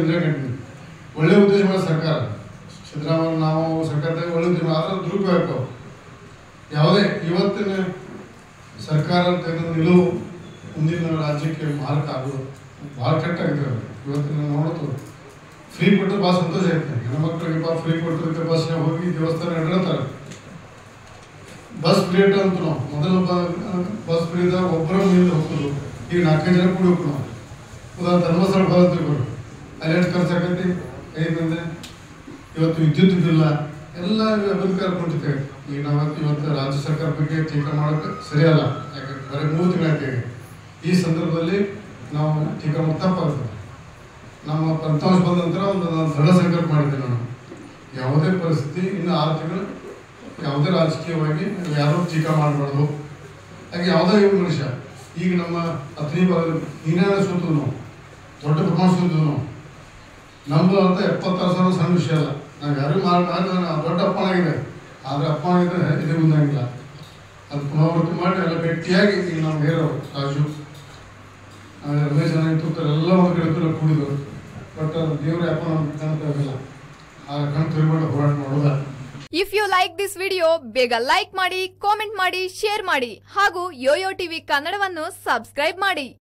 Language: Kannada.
ಇಂದಿರಾ ಕ್ಯಾಂಟೀನ್ ಒಳ್ಳೆ ಉದ್ದೇಶ ಮಾಡಿ ಸರ್ಕಾರ ಸಿದ್ದರಾಮಯ್ಯ ನಾವು ಸರ್ಕಾರದಾಗ ಒಳ್ಳೆ ಉದ್ದೇಶ ಆದ್ರೆ ದುರುಪಯೋಗ ಆಗ್ತಾವ. ಯಾವುದೇ ಇವತ್ತಿನ ಸರ್ಕಾರ ತೆಗೆದ ನಿಲುವು ಮುಂದಿನ ರಾಜ್ಯಕ್ಕೆ ಮಾರ್ಕ್ ಆಗೋದು ಭಾಳ ಕೆಟ್ಟಾಗಿದೆ ಅದು. ಇವತ್ತಿನ ನೋಡೋದು ಫ್ರೀ ಕೊಟ್ಟರೆ ಭಾಳ ಸಂತೋಷ ಐತೆ ಹೆಣ್ಮಕ್ಳಿಗೆ ಬಾ ಫ್ರೀ ಕೊಟ್ಟದಕ್ಕೆ ಬಸ್ನಾಗ ಹೋಗಿ ದೇವಸ್ಥಾನ ಅಡ್ಡಾಡ್ತಾರೆ ಬಸ್ ಫ್ರೀ ಅಂತ ನಾವು ಮೊದಲು ಬಸ್ ಫ್ರೀದಾಗ ಒಬ್ಬರ ಮೇಲೆ ಹೋಗೋದು ಈಗ ನಾಲ್ಕೈದು ಜನ ಕೂಡಿ ಹೋಗ್ತು ನಾವು ಉದಾಹರಣೆ ಧರ್ಮಸ್ಥಳ ಬರೋದು ಅಲ್ಲಿ ಎಷ್ಟು ಖರ್ಚು ಆಕೈತಿ ಐದು ಮಂದಿ ಇವತ್ತು ವಿದ್ಯುತ್ ಬಿಲ್ಲ ಎಲ್ಲ ಅಭಿವೃದ್ಧಿ ಕಾರ್ಯಕ್ರಮ ಈಗ ನಾವು ಇವತ್ತು ರಾಜ್ಯ ಸರ್ಕಾರ ಬಗ್ಗೆ ಟೀಕೆ ಮಾಡೋಕೆ ಸರಿಯಲ್ಲ ಯಾಕಂದ್ರೆ ಬರೀ ಮೂರು ತಿಂಗಳಾಯ್ತು ಈಗ. ಈ ಸಂದರ್ಭದಲ್ಲಿ ನಾವು ಟೀಕೆ ಮಾಡೋದು ತಪ್ಪಾಗುತ್ತೆ ನಮ್ಮ ಫಲಿತಾಂಶ ಬಂದ ನಂತರ ಒಂದು ನಾನು ದೃಢ ಸಂಕಲ್ಪ ಮಾಡಿದ್ದೆ ನಾನು ಯಾವುದೇ ಪರಿಸ್ಥಿತಿ ಇನ್ನು ಆರು ತಿಂಗಳು ಯಾವುದೇ ರಾಜಕೀಯವಾಗಿ ಯಾರೂ ಟೀಕಾ ಮಾಡಬಾರ್ದು ಹಾಗೆ ಯಾವುದೇ ಇವ್ ಮನುಷ್ಯ ಈಗ ನಮ್ಮ ಹತ್ತನೇ ಭಾಗ ಹೀನಾದ ಸೋತು ನಾವು ದೊಡ್ಡ ಪ್ರಮಾಣ ಸೋತು ನಾವು ನಮ್ದು ಅಂತ ಎಪ್ಪತ್ತಾರು ಸಾವಿರ ಸಣ್ಣ ವಿಷಯ ಅಲ್ಲ ನಾವು ಯಾರು ಮಾಡಿ ಮಾಡಿ ನಾನು ದೊಡ್ಡ ಅಪ್ಪನಾಗಿದೆ ಆದರೆ ಅಪ್ಪನಾಗಿದ್ದರೆ ಇದು ಮುಂದಾಗಿಲ್ಲ ಅದು ಪುನರಾವರ್ತಿ ಮಾಡಿ ಎಲ್ಲ ಗಟ್ಟಿಯಾಗಿ ಈಗ ನಮ್ಮ ಹೇರೋ ರಾಜು ಆಮೇಲೆ ರಮೇಶ್ ಏನಾಗಿತ್ತು ಎಲ್ಲ ಒಂದು ಕಡೆ ಕೂಡ ಕೂಡಿದ್ರು ಬಟ್ ದೇವ್ರ ಅಪ್ಪ ನಮ್ಗೆ ಕಾಣ್ತಾ ಆ ಕಣ್ ತಿರುಗಿ ಹೋರಾಟ ಮಾಡೋದ if you like this video ಬೇಗ ಲೈಕ್ ಮಾಡಿ ಕಾಮೆಂಟ್ ಮಾಡಿ ಶೇರ್ ಮಾಡಿ ಹಾಗೂ ಯೋಯೋ ಟಿವಿ ಕನ್ನಡವನ್ನು ಸಬ್ಸ್ಕ್ರೈಬ್ ಮಾಡಿ